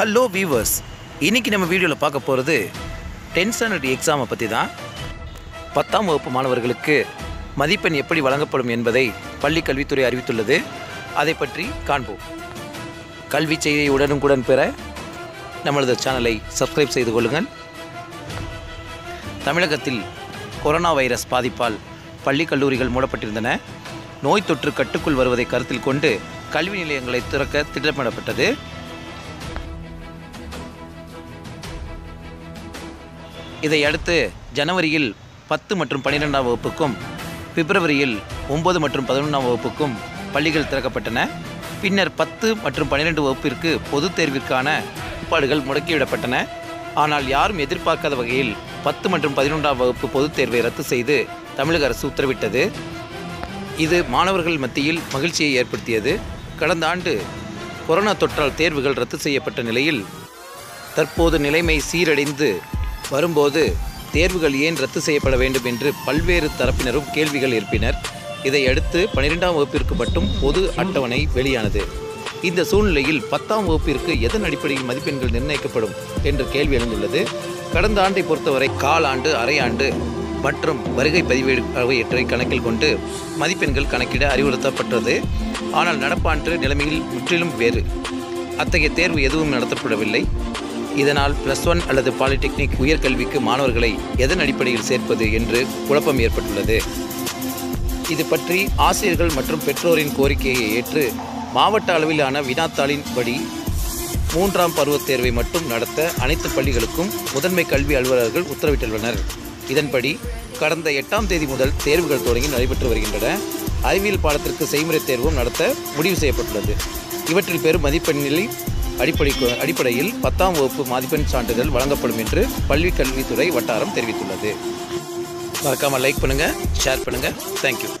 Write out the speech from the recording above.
hello viewers இன்னைக்கு நம்ம வீடியோவில் பார்க்க போகிறது டென்த் ஸ்டாண்டர்ட் எக்ஸாமை பற்றி தான் பத்தாம் வகுப்பு மாணவர்களுக்கு மதிப்பெண் எப்படி வழங்கப்படும் என்பதை பள்ளி கல்வித்துறை அறிவித்துள்ளது அதை பற்றி காண்போம் கல்வி செய்தியை உடனுக்குடன் பெற நம்மளது சேனலை சப்ஸ்கிரைப் செய்து கொள்ளுங்கள் தமிழகத்தில் கொரோனா வைரஸ் பாதிப்பால் பள்ளி கல்லூரிகள் மூடப்பட்டிருந்தன நோய் தொற்று கட்டுக்குள் வருவதை கருத்தில் கொண்டு கல்வி நிலையங்களை திறக்க திட்டமிடப்பட்டது இதையடுத்து ஜனவரியில் பத்து மற்றும் பன்னிரெண்டாம் வகுப்புக்கும் பிப்ரவரியில் ஒன்பது மற்றும் பதினொன்றாம் வகுப்புக்கும் பள்ளிகள் திறக்கப்பட்டன பின்னர் பத்து மற்றும் பன்னிரெண்டு வகுப்பிற்கு பொதுத் தேர்விற்கான ஏற்பாடுகள் முடக்கிவிடப்பட்டன ஆனால் யாரும் எதிர்பார்க்காத வகையில் பத்து மற்றும் பதினொன்றாம் வகுப்பு பொதுத் தேர்வை ரத்து செய்து தமிழக அரசு உத்தரவிட்டது இது மாணவர்கள் மத்தியில் மகிழ்ச்சியை ஏற்படுத்தியது கடந்த ஆண்டு கொரோனா தொற்றால் தேர்வுகள் ரத்து செய்யப்பட்ட நிலையில் தற்போது நிலைமை சீரடைந்து வரும்போது தேர்வுகள் ஏன் ரத்து செய்யப்பட வேண்டும் என்று பல்வேறு தரப்பினரும் கேள்விகள் எழுப்பினர் இதையடுத்து பன்னிரெண்டாம் வகுப்பிற்கு மட்டும் பொது அட்டவணை வெளியானது இந்த சூழ்நிலையில் பத்தாம் வகுப்பிற்கு எதன் அடிப்படையில் மதிப்பெண்கள் நிர்ணயிக்கப்படும் என்ற கேள்வி எழுந்துள்ளது கடந்த ஆண்டை பொறுத்தவரை காலாண்டு அரையாண்டு மற்றும் வருகை பதிவேடு ஆகியவற்றை கணக்கில் கொண்டு மதிப்பெண்கள் கணக்கிட அறிவுறுத்தப்பட்டது ஆனால் நடப்பாண்டு நிலைமையில் முற்றிலும் வேறு அத்தகைய தேர்வு எதுவும் நடத்தப்படவில்லை இதனால் ப்ளஸ் ஒன் அல்லது பாலிடெக்னிக் உயர்கல்விக்கு மாணவர்களை எதன் அடிப்படையில் சேர்ப்பது என்று குழப்பம் ஏற்பட்டுள்ளது இது பற்றி ஆசிரியர்கள் மற்றும் பெற்றோரின் கோரிக்கையை ஏற்று மாவட்ட அளவிலான வினாத்தாளின் படி மூன்றாம் பருவத் தேர்வை மட்டும் நடத்த அனைத்து பள்ளிகளுக்கும் முதன்மை கல்வி அலுவலர்கள் உத்தரவிட்டுள்ளனர் இதன்படி கடந்த எட்டாம் தேதி முதல் தேர்வுகள் தொடங்கி நடைபெற்று வருகின்றன அறிவியல் பாடத்திற்கு செய்முறை தேர்வும் நடத்த முடிவு செய்யப்பட்டுள்ளது இவற்றில் பெரும் மதிப்பெண்ணில் அடிப்படை அடிப்படையில் பத்தாம் வகுப்பு மதிப்பெண் சான்றிதழ் வழங்கப்படும் என்று பள்ளி கல்வித்துறை வட்டாரம் தெரிவித்துள்ளது மறக்காமல் லைக் பண்ணுங்கள் ஷேர் பண்ணுங்கள் தேங்க்யூ